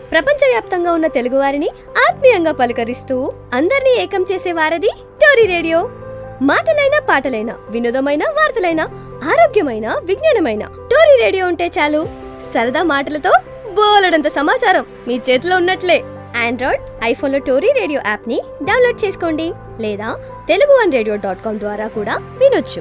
ప్రపంచవ్యాప్తంగా ఉన్న తెలుగువారిని ఆత్మీయంగా పలకరిస్తూ అందరినీ ఏకం చేసే వారది టోరీ రేడియో మాటలైన పాటలైన వినోదమైన వార్తలైన ఆరోగ్యమైన విజ్ఞానమైన టోరీ రేడియో ఉంటే చాలు సరదా మాటలతో బోలెడంత సమాచారం మీ చేతిలో ఉన్నట్లే ఆండ్రాయిడ్ ఐఫోన్లో టోరీ రేడియో యాప్ని డౌన్లోడ్ చేసుకోండి లేదా Telugu one radio dot com ద్వారా కూడా వినొచ్చు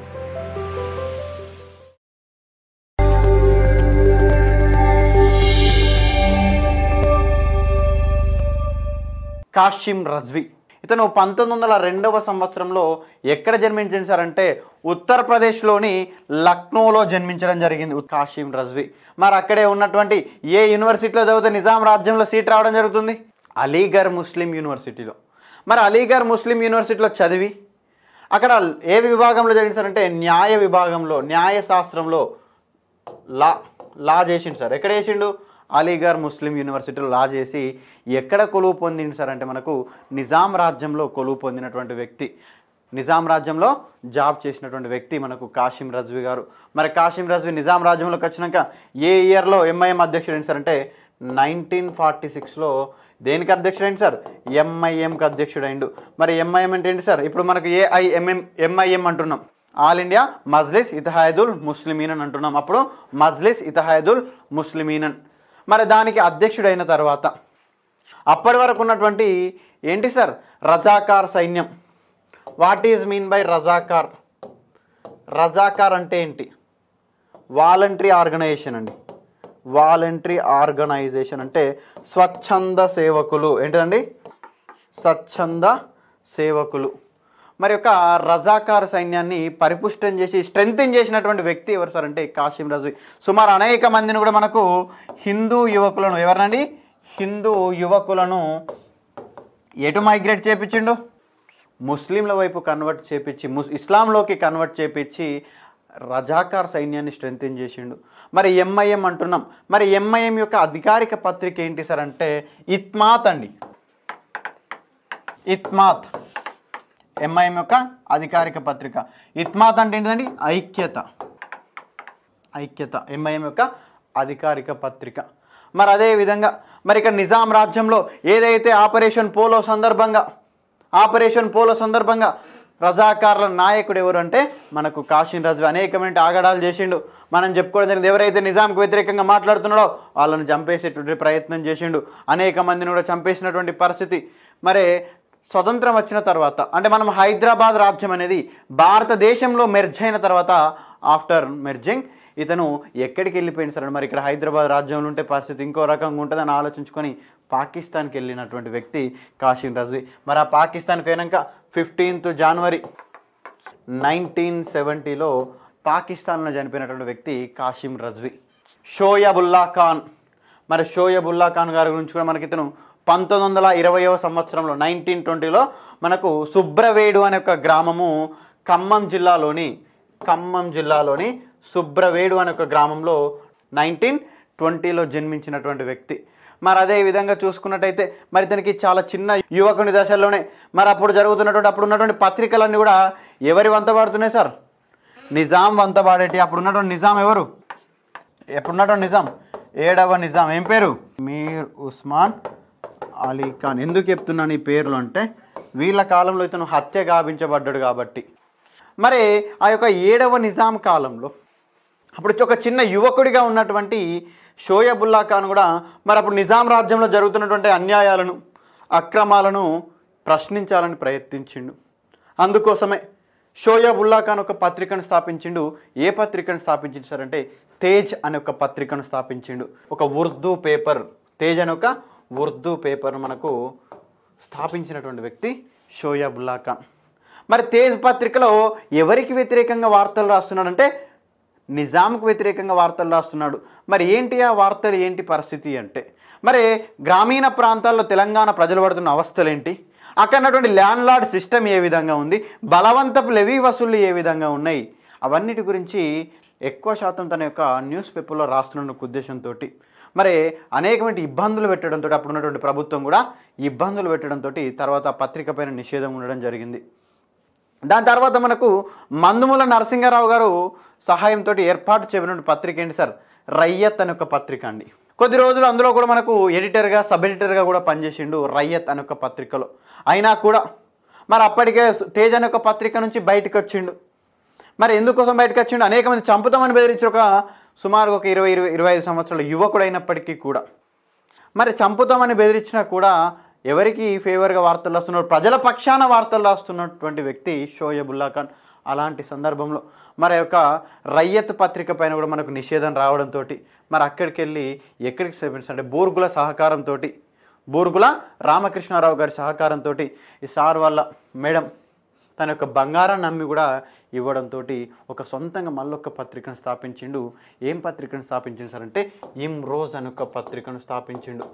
కాషిం రజ్వి ఇతను పంతొమ్మిది వందల రెండవ సంవత్సరంలో ఎక్కడ జన్మించారు సార్ అంటే ఉత్తరప్రదేశ్లోని లక్నోలో జన్మించడం జరిగింది కాషిం రజ్వి మరి అక్కడే ఉన్నటువంటి ఏ యూనివర్సిటీలో చదివితే నిజాం రాజ్యంలో సీట్ రావడం జరుగుతుంది అలీగర్ ముస్లిం యూనివర్సిటీలో మరి అలీగర్ ముస్లిం యూనివర్సిటీలో చదివి అక్కడ ఏ విభాగంలో జరిగించారంటే న్యాయ విభాగంలో న్యాయ శాస్త్రంలో లా లా చేసిండు సార్ ఎక్కడ చేసిండు అలీగర్ ముస్లిం యూనివర్సిటీలో లా చేసి ఎక్కడ కొలువు పొందిండు సార్ అంటే మనకు నిజాం రాజ్యంలో కొలువు పొందినటువంటి వ్యక్తి నిజాం రాజ్యంలో జాబ్ చేసినటువంటి వ్యక్తి మనకు కాశీం రజ్వి గారు మరి కాశీం రజ్వి నిజాం రాజ్యంలోకి వచ్చినాక ఏ ఇయర్లో ఎంఐఎం అధ్యక్షుడు ఏంటి సార్ అంటే నైన్టీన్ ఫార్టీ సిక్స్లో దేనికి అధ్యక్షుడు ఏంటి సార్ ఎంఐఎంకి అధ్యక్షుడు అయిండు మరి ఎంఐఎం అంటే ఏంటి సార్ ఇప్పుడు మనకు ఏఐఎంఎం ఎంఐఎం అంటున్నాం ఆల్ ఇండియా మజ్లిస్ ఇతహాయదుల్ ముస్లిమీన్ అని అంటున్నాం అప్పుడు మజ్లిస్ ఇతహాయదుల్ ముస్లిమీనన్ మరి దానికి అధ్యక్షుడైన తర్వాత అప్పటి వరకు ఉన్నటువంటి ఏంటి సార్ రజాకార్ సైన్యం what is mean by Razakar Razakar అంటే ఏంటి వాలంటరీ ఆర్గనైజేషన్ అండి వాలంటరీ ఆర్గనైజేషన్ అంటే స్వచ్ఛంద సేవకులు ఏంటిదండి స్వచ్ఛంద సేవకులు మరి యొక్క రజాకార్ సైన్యాన్ని పరిపుష్టం చేసి స్ట్రెంగ్తన్ చేసినటువంటి వ్యక్తి ఎవరు సార్ అంటే కాశీం రజు సుమారు అనేక మందిని కూడా మనకు హిందూ యువకులను ఎవరినండి హిందూ యువకులను ఎటు మైగ్రేట్ చేపించిండు ముస్లింల వైపు కన్వర్ట్ చేపించి ముస్ ఇస్లాంలోకి కన్వర్ట్ చేపించి రజాకార్ సైన్యాన్ని స్ట్రెంగ్తన్ చేసిండు మరి ఎంఐఎం అంటున్నాం మరి ఎంఐఎం యొక్క అధికారిక పత్రిక ఏంటి సార్ అంటే ఇత్మాత్ అండి ఇత్మాత్ ఎంఐఎం యొక్క అధికారిక పత్రిక ఇత్మాత్ అంటే ఏంటండి ఐక్యత ఐక్యత ఎంఐఎం యొక్క అధికారిక పత్రిక మరి అదే విధంగా మరి ఇక్కడ నిజాం రాజ్యంలో ఏదైతే ఆపరేషన్ పోలో సందర్భంగా ఆపరేషన్ పోలో సందర్భంగా రజాకార్ల నాయకుడు ఎవరు అంటే మనకు కాశీన్ రజ్వి అనేకమైన ఆగడాలు చేసిండు మనం చెప్పుకోవడం జరిగింది ఎవరైతే నిజాంకు వ్యతిరేకంగా మాట్లాడుతున్నాడో వాళ్ళని చంపేసేటువంటి ప్రయత్నం చేసిండు అనేక మందిని కూడా చంపేసినటువంటి పరిస్థితి మరి స్వతంత్రం వచ్చిన తర్వాత అంటే మనం హైదరాబాద్ రాజ్యం అనేది భారతదేశంలో మెర్జ్ అయిన తర్వాత ఆఫ్టర్ మెర్జింగ్ ఇతను ఎక్కడికి వెళ్ళిపోయింది సార్ మరి ఇక్కడ హైదరాబాద్ రాజ్యంలో ఉంటే పరిస్థితి ఇంకో రకంగా ఉంటుందని ఆలోచించుకొని పాకిస్తాన్కి వెళ్ళినటువంటి వ్యక్తి కాశీం రజ్వీ మరి ఆ పాకిస్తాన్కి పోయినాక ఫిఫ్టీన్త్ జనవరి నైన్టీన్ సెవెంటీలో పాకిస్తాన్లో చనిపోయినటువంటి వ్యక్తి కాశీం రజ్వీ షోయబుల్లా ఖాన్ మరి షోయబుల్లా ఖాన్ గారి గురించి కూడా మనకి ఇతను పంతొమ్మిది వందల ఇరవయవ సంవత్సరంలో నైన్టీన్ ట్వంటీలో మనకు సుబ్రవేడు అనే ఒక గ్రామము ఖమ్మం జిల్లాలోని ఖమ్మం జిల్లాలోని సుబ్రవేడు అనే ఒక గ్రామంలో నైన్టీన్ ట్వంటీలో జన్మించినటువంటి వ్యక్తి మరి అదే విధంగా చూసుకున్నట్టయితే మరి ఇతనికి చాలా చిన్న యువకుని దశల్లోనే మరి అప్పుడు జరుగుతున్నటువంటి అప్పుడు ఉన్నటువంటి పత్రికలన్నీ కూడా ఎవరి వంత పడుతున్నాయి సార్ నిజాం వంత పాడేటి అప్పుడు ఉన్నటువంటి నిజాం ఎవరు ఎప్పుడున్నటువంటి నిజాం ఏడవ నిజాం ఏం పేరు మీర్ ఉస్మాన్ అలీ ఖాన్ ఎందుకు చెప్తున్నాను ఈ పేర్లు అంటే వీళ్ళ కాలంలో ఇతను హత్య గావించబడ్డాడు కాబట్టి మరి ఆ యొక్క ఏడవ నిజాం కాలంలో అప్పుడు ఒక చిన్న యువకుడిగా ఉన్నటువంటి షోయబుల్లా ఖాన్ కూడా మరి అప్పుడు నిజాం రాజ్యంలో జరుగుతున్నటువంటి అన్యాయాలను అక్రమాలను ప్రశ్నించాలని ప్రయత్నించిండు అందుకోసమే షోయబుల్లా ఖాన్ ఒక పత్రికను స్థాపించిండు ఏ పత్రికను స్థాపించిండు సార్ అంటే తేజ్ అనే ఒక పత్రికను స్థాపించిండు ఒక ఉర్దూ పేపర్ తేజ్ అనే ఒక ఉర్దూ పేపర్ మనకు స్థాపించినటువంటి వ్యక్తి షోయబుల్లా ఖాన్ మరి తేజ్ పత్రికలో ఎవరికి వ్యతిరేకంగా వార్తలు రాస్తున్నాడంటే నిజాంకు వ్యతిరేకంగా వార్తలు రాస్తున్నాడు మరి ఏంటి ఆ వార్తలు ఏంటి పరిస్థితి అంటే మరి గ్రామీణ ప్రాంతాల్లో తెలంగాణ ప్రజలు పడుతున్న అవస్థలు ఏంటి అక్కడ ఉన్నటువంటి ల్యాండ్ లార్డ్ సిస్టమ్ ఏ విధంగా ఉంది బలవంతపు లెవీ వసూళ్ళు ఏ విధంగా ఉన్నాయి అవన్నిటి గురించి ఎక్కువ శాతం తన యొక్క న్యూస్ పేపర్లో రాస్తున్న ఉద్దేశంతో మరి అనేకమైన ఇబ్బందులు పెట్టడంతో అప్పుడు ఉన్నటువంటి ప్రభుత్వం కూడా ఇబ్బందులు పెట్టడంతో తర్వాత ఆ పత్రిక పైన నిషేధం ఉండడం జరిగింది దాని తర్వాత మనకు మందుమూల నరసింహారావు గారు సహాయంతో ఏర్పాటు చేయబడిన పత్రిక ఏంటి సార్ రయ్యత్ అనే ఒక పత్రిక అండి కొద్ది రోజులు అందులో కూడా మనకు ఎడిటర్గా సబ్ ఎడిటర్గా కూడా పనిచేసిండు రయ్యత్ అనే ఒక పత్రికలో అయినా కూడా మరి అప్పటికే తేజ్ అనే ఒక పత్రిక నుంచి బయటకు వచ్చిండు మరి ఎందుకోసం బయటకు వచ్చిండు అనేక మంది చంపుతామని బెదిరించిన ఒక సుమారు ఒక ఇరవై ఇరవై ఇరవై ఐదు సంవత్సరాల యువకుడు అయినప్పటికీ కూడా మరి చంపుతామని బెదిరించినా కూడా ఎవరికి ఫేవర్గా వార్తలు రాస్తున్నారు ప్రజల పక్షాన వార్తలు రాస్తున్నటువంటి వ్యక్తి షోయబుల్లా ఖాన్ అలాంటి సందర్భంలో మరి యొక్క రయ్యత్ పత్రిక పైన కూడా మనకు నిషేధం రావడంతో మరి అక్కడికి వెళ్ళి ఎక్కడికి సేపించారు అంటే బూర్గుల సహకారంతో బూర్గుల రామకృష్ణారావు గారి సహకారంతో ఈ సార్ వాళ్ళ మేడం తన యొక్క బంగారాన్ని నమ్మి కూడా ఇవ్వడంతో ఒక సొంతంగా మళ్ళొక్క పత్రికను స్థాపించిండు ఏం పత్రికను స్థాపించిండు సార్ అంటే ఇమ్ రోజ్ అనే ఒక పత్రికను స్థాపించిండు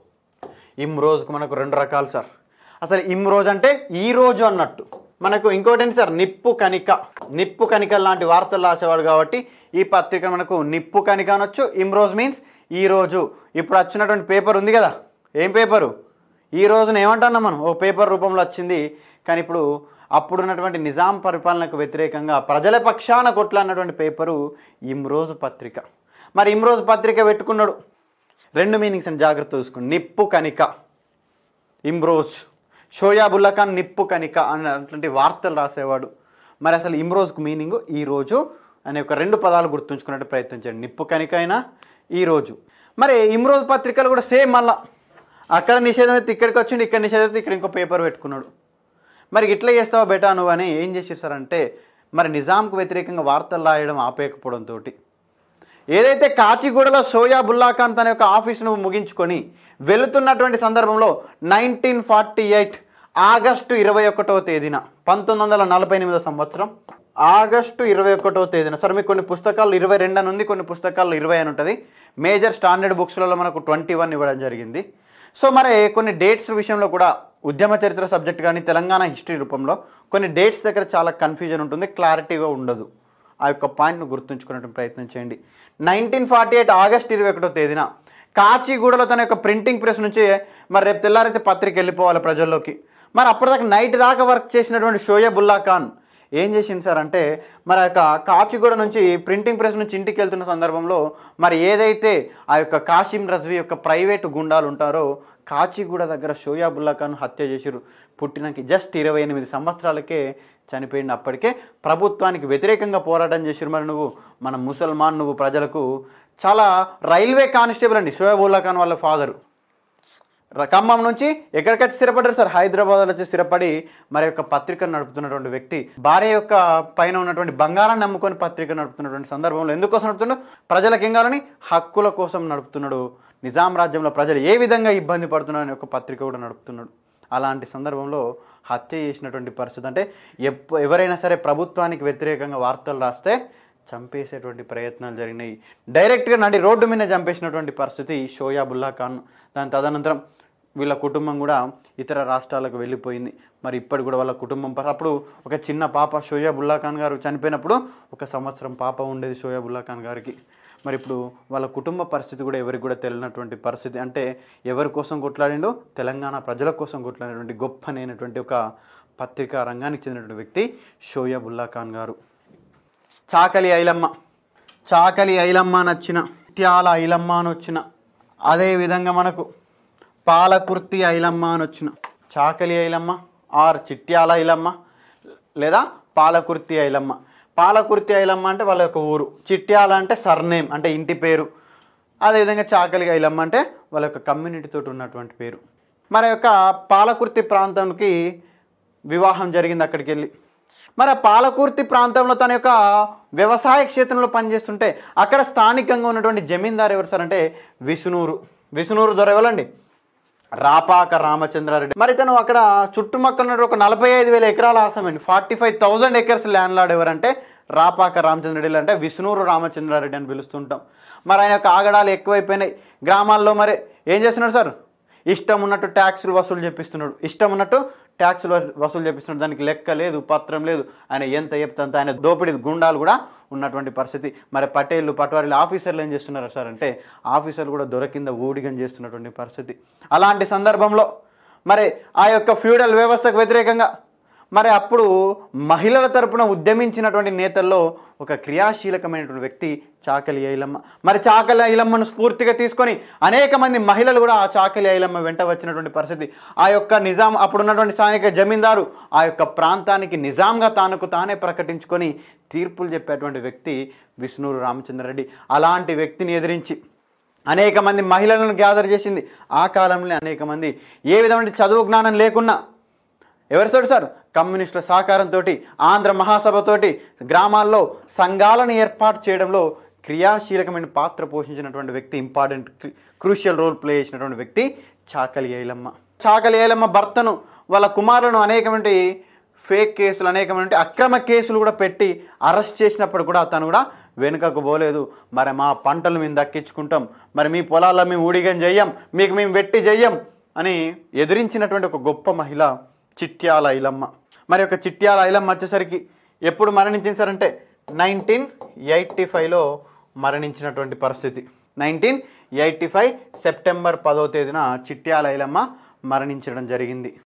ఇమ్ రోజుకు మనకు రెండు రకాలు సార్ అసలు ఇమ్ రోజు అంటే ఈ రోజు అన్నట్టు మనకు ఇంకోటి ఏంటి సార్ నిప్పు కనిక నిప్పు కనిక లాంటి వార్తలు రాసేవాడు కాబట్టి ఈ పత్రిక మనకు నిప్పు కనిక అనొచ్చు ఇమ్ రోజు మీన్స్ ఈ రోజు ఇప్పుడు వచ్చినటువంటి పేపర్ ఉంది కదా ఏం పేపరు ఈ రోజున ఏమంటున్నాం మనం ఓ పేపర్ రూపంలో వచ్చింది కానీ ఇప్పుడు అప్పుడున్నటువంటి నిజాం పరిపాలనకు వ్యతిరేకంగా ప్రజల పక్షాన కొట్లాడినటువంటి పేపరు ఇమ్రోజు పత్రిక మరి ఇమ్రోజు పత్రిక పెట్టుకున్నాడు రెండు మీనింగ్స్ అని జాగ్రత్త చూసుకోండి నిప్పు కనిక ఇమ్రోజ్ షోయాబుల్లా ఖాన్ నిప్పు కనిక అన్నటువంటి వార్తలు రాసేవాడు మరి అసలు ఇమ్రోజ్కు మీనింగ్ ఈరోజు అనే ఒక రెండు పదాలు గుర్తుంచుకున్నట్టు ప్రయత్నించండి నిప్పు కనిక అయినా ఈరోజు మరి ఇమ్రోజ్ పత్రికలు కూడా సేమ్ మళ్ళా అక్కడ నిషేధం అయితే ఇక్కడికి వచ్చిండు ఇక్కడ నిషేధం అయితే ఇక్కడ ఇంకో పేపర్ పెట్టుకున్నాడు మరి ఇట్లా చేస్తావా బెటా నువ్వు అని ఏం చేసేసారంటే మరి నిజాంకు వ్యతిరేకంగా వార్తలు రాయడం ఆపేయకపోవడంతో ఏదైతే కాచిగూడలో సోయా బుల్లా ఖాన్ తన యొక్క ఆఫీసును ముగించుకొని వెళుతున్నటువంటి సందర్భంలో నైన్టీన్ ఫార్టీ ఎయిట్ ఆగస్టు ఇరవై ఒకటవ తేదీన పంతొమ్మిది వందల నలభై ఎనిమిదో సంవత్సరం ఆగస్టు ఇరవై ఒకటవ తేదీన సరే మీకు కొన్ని పుస్తకాలు ఇరవై రెండు అని ఉంది కొన్ని పుస్తకాల్లో ఇరవై అని ఉంటుంది మేజర్ స్టాండర్డ్ బుక్స్లలో మనకు ట్వంటీ వన్ ఇవ్వడం జరిగింది సో మరి కొన్ని డేట్స్ విషయంలో కూడా ఉద్యమ చరిత్ర సబ్జెక్ట్ కానీ తెలంగాణ హిస్టరీ రూపంలో కొన్ని డేట్స్ దగ్గర చాలా కన్ఫ్యూజన్ ఉంటుంది క్లారిటీగా ఉండదు ఆ యొక్క పాయింట్ను గుర్తుంచుకునే ప్రయత్నం చేయండి నైన్టీన్ ఫార్టీ ఎయిట్ ఆగస్ట్ ఇరవై ఒకటో తేదీన కాచిగూడలో తన యొక్క ప్రింటింగ్ ప్రెస్ నుంచి మరి రేపు తెల్లారైతే పత్రిక వెళ్ళిపోవాలి ప్రజల్లోకి మరి అప్పటిదాకా నైట్ దాకా వర్క్ చేసినటువంటి షోయబుల్లా ఖాన్ ఏం చేసింది సార్ అంటే మరి ఆ యొక్క కాచిగూడ నుంచి ప్రింటింగ్ ప్రెస్ నుంచి ఇంటికి వెళ్తున్న సందర్భంలో మరి ఏదైతే ఆ యొక్క కాసిం రజ్వీ యొక్క ప్రైవేటు గుండాలు ఉంటారో కాచిగూడ దగ్గర షోయాబుల్లా ఖాన్ హత్య చేసిరు పుట్టినకి జస్ట్ ఇరవై ఎనిమిది సంవత్సరాలకే చనిపోయింది అప్పటికే ప్రభుత్వానికి వ్యతిరేకంగా పోరాటం చేసిరు మరి నువ్వు మన ముసల్మాన్ నువ్వు ప్రజలకు చాలా రైల్వే కానిస్టేబుల్ అండి షోయాబుల్లా ఖాన్ వాళ్ళ ఫాదరు ర- ఖమ్మం నుంచి ఎక్కడికి వచ్చి స్థిరపడ్డారు సార్ హైదరాబాద్లో వచ్చి స్థిరపడి మరి యొక్క పత్రికను నడుపుతున్నటువంటి వ్యక్తి భార్య యొక్క పైన ఉన్నటువంటి బంగారాన్ని నమ్ముకొని పత్రిక నడుపుతున్నటువంటి సందర్భంలో ఎందుకోసం నడుపుతున్నాడు ప్రజలకు ఏం కావాలని హక్కుల కోసం నడుపుతున్నాడు నిజాం రాజ్యంలో ప్రజలు ఏ విధంగా ఇబ్బంది పడుతున్నారని ఒక పత్రిక కూడా నడుపుతున్నాడు అలాంటి సందర్భంలో హత్య చేసినటువంటి పరిస్థితి అంటే ఎప్ప ఎవరైనా సరే ప్రభుత్వానికి వ్యతిరేకంగా వార్తలు రాస్తే చంపేసేటువంటి ప్రయత్నాలు జరిగినాయి డైరెక్ట్గా నడి రోడ్డు మీద చంపేసినటువంటి పరిస్థితి షోయాబుల్లా ఖాన్ దాని తదనంతరం వీళ్ళ కుటుంబం కూడా ఇతర రాష్ట్రాలకు వెళ్ళిపోయింది మరి ఇప్పటి కూడా వాళ్ళ కుటుంబం ప- అప్పుడు ఒక చిన్న పాప షోయాబుల్లా ఖాన్ గారు చనిపోయినప్పుడు ఒక సంవత్సరం పాప ఉండేది షోయాబుల్లా ఖాన్ గారికి మరి ఇప్పుడు వాళ్ళ కుటుంబ పరిస్థితి కూడా ఎవరికి కూడా తెలియనటువంటి పరిస్థితి అంటే ఎవరి కోసం కొట్లాడిండో తెలంగాణ ప్రజల కోసం కొట్లాడినటువంటి గొప్పనైనటువంటి ఒక పత్రికా రంగానికి చెందినటువంటి వ్యక్తి షోయాబుల్లా ఖాన్ గారు చాకలి ఐలమ్మ చాకలి ఐలమ్మ అని వచ్చిన ట్యాల ఐలమ్మ అని వచ్చిన అదే విధంగా మనకు పాలకుర్తి ఐలమ్మ అని వచ్చిన చాకలి ఐలమ్మ ఆర్ చిట్యాల ఐలమ్మ లేదా పాలకుర్తి ఐలమ్మ పాలకుర్తి ఐలమ్మ అంటే వాళ్ళ యొక్క ఊరు చిట్యాల అంటే సర్నేమ్ అంటే ఇంటి పేరు అదేవిధంగా చాకలి ఐలమ్మ అంటే వాళ్ళ యొక్క కమ్యూనిటీతో ఉన్నటువంటి పేరు మరి ఆ యొక్క పాలకుర్తి ప్రాంతానికి వివాహం జరిగింది అక్కడికి వెళ్ళి మరి ఆ పాలకుర్తి ప్రాంతంలో తన యొక్క వ్యవసాయ క్షేత్రంలో పనిచేస్తుంటే అక్కడ స్థానికంగా ఉన్నటువంటి జమీందారు ఎవరు సార్ అంటే విష్ణూరు విష్ణూరు దొర ఎవరండి రాపాక రామచంద్రారెడ్డి మరి తను అక్కడ చుట్టుమక్కల ఉన్న ఒక నలభై ఐదు వేల ఎకరాల ఆసమండి forty five thousand acres landlord ఎవరంటే రాపాక రామచంద్రరెడ్డి అంటే విష్ణూరు రామచంద్రారెడ్డి అని పిలుస్తుంటాం మరి ఆయన యొక్క ఆగడాలు ఎక్కువైపోయినాయి గ్రామాల్లో మరి ఏం చేస్తున్నాడు సార్ ఇష్టం ఉన్నట్టు ట్యాక్సులు వసూలు చేపిస్తున్నాడు ఇష్టం ఉన్నట్టు ట్యాక్సులు వసూ- వసూలు చేపిస్తున్నాడు దానికి లెక్క లేదు పత్రం లేదు ఆయన ఎంత చెప్తే అంత ఆయన దోపిడీ గుండాలు కూడా ఉన్నటువంటి పరిస్థితి మరి పటేళ్ళు పటవారీలు ఆఫీసర్లు ఏం చేస్తున్నారు సార్ అంటే ఆఫీసర్లు కూడా దొరకింద ఊడిగం చేస్తున్నటువంటి పరిస్థితి అలాంటి సందర్భంలో మరి ఆ యొక్క ఫ్యూడల్ వ్యవస్థకు వ్యతిరేకంగా మరి అప్పుడు మహిళల తరపున ఉద్యమించినటువంటి నేతల్లో ఒక క్రియాశీలకమైనటువంటి వ్యక్తి చాకలి ఐలమ్మ మరి చాకలి ఐలమ్మను స్ఫూర్తిగా తీసుకొని అనేక మంది మహిళలు కూడా ఆ చాకలి ఐలమ్మ వెంట వచ్చినటువంటి పరిస్థితి ఆ యొక్క నిజాం అప్పుడున్నటువంటి స్థానిక జమీందారు ఆ యొక్క ప్రాంతానికి నిజాంగా తానుకు తానే ప్రకటించుకొని తీర్పులు చెప్పేటువంటి వ్యక్తి విష్ణూరు రామచంద్రరెడ్డి అలాంటి వ్యక్తిని ఎదిరించి అనేక మంది మహిళలను గ్యాదర్ చేసింది ఆ కాలంలో అనేక మంది ఏ విధమైన చదువు జ్ఞానం లేకున్నా ఎవరితోటి సార్ కమ్యూనిస్టుల సహకారంతో ఆంధ్ర మహాసభతోటి గ్రామాల్లో సంఘాలను ఏర్పాటు చేయడంలో క్రియాశీలకమైన పాత్ర పోషించినటువంటి వ్యక్తి ఇంపార్టెంట్ క్రూషియల్ రోల్ ప్లే చేసినటువంటి వ్యక్తి చాకలి ఐలమ్మ చాకలి ఐలమ్మ భర్తను వాళ్ళ కుమారులను అనేకమైన ఫేక్ కేసులు అనేకమైన అక్రమ కేసులు కూడా పెట్టి అరెస్ట్ చేసినప్పుడు కూడా అతను కూడా వెనుకకు పోలేదు మరి మా పంటలు మేము దక్కించుకుంటాం మరి మీ పొలాల్లో మేము ఊడిగం చెయ్యం మీకు మేము వెట్టి చెయ్యం అని ఎదిరించినటువంటి ఒక గొప్ప మహిళ చిట్యాల ఐలమ్మ మరి ఒక చిట్యాల ఐలమ్మ వచ్చేసరికి ఎప్పుడు మరణించింది సార్ అంటే నైన్టీన్ ఎయిటీ ఫైవ్లో మరణించినటువంటి పరిస్థితి నైన్టీన్ ఎయిటీ ఫైవ్ సెప్టెంబర్ పదో తేదీన చిట్యాల ఐలమ్మ మరణించడం జరిగింది